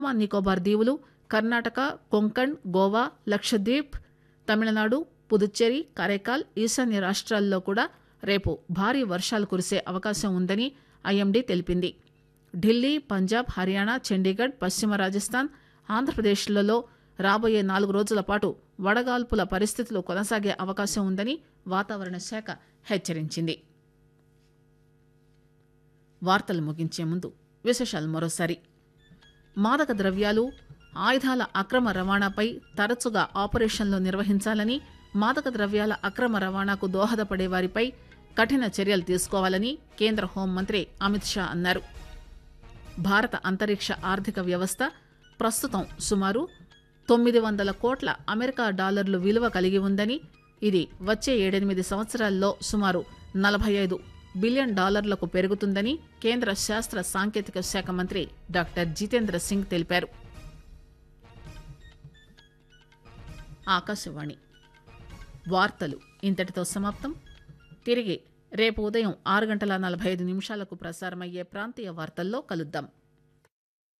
అండమాన్ నికోబార్ దీవులు కర్ణాటక కొంకణ్ గోవా లక్షద్వీప్ తమిళనాడు పుదుచ్చేరి కరైకాల్ ఈశాన్య రాష్ట్రాల్లో కూడా రేపు భారీ వర్షాలు కురిసే అవకాశం ఉందని ఐఎండీ తెలిపింది ఢిల్లీ పంజాబ్ హర్యానా చండీగఢ్ పశ్చిమ రాజస్థాన్ ఆంధ్రప్రదేశ్లలో రాబోయే నాలుగు రోజుల పాటు వడగాల్పుల పరిస్థితులు కొనసాగే అవకాశం ఉందని వాతావరణ శాఖ హెచ్చరించింది వార్తలు ముగించే ముందు విశేషాలు మరోసారి మాదక ద్రవ్యాలు ఆయుధాల అక్రమ రవాణాపై తరచుగా ఆపరేషన్లు నిర్వహించాలని మాదక ద్రవ్యాల అక్రమ రవాణాకు దోహదపడే వారిపై కఠిన చర్యలు తీసుకోవాలని కేంద్ర హోంమంత్రి అమిత్ షా అన్నారు భారత అంతరిక్ష ఆర్థిక వ్యవస్థ ప్రస్తుతం సుమారు తొమ్మిది వందల కోట్ల అమెరికా డాలర్లు విలువ కలిగి ఉందని ఇది వచ్చే ఏడెనిమిది సంవత్సరాల్లో సుమారు నలభై ఐదు బిలియన్ డాలర్లకు పెరుగుతుందని కేంద్ర శాస్త్ర సాంకేతిక శాఖ మంత్రి డాక్టర్ జితేంద్ర సింగ్ తెలిపారు ఆకాశవాణి వార్తలు ఇంతటితో సమాప్తం తిరిగి రేపు ఉదయం ఆరు గంటల నలభై ఐదు నిమిషాలకు ప్రసారమయ్యే ప్రాంతీయ వార్తల్లో కలుద్దాం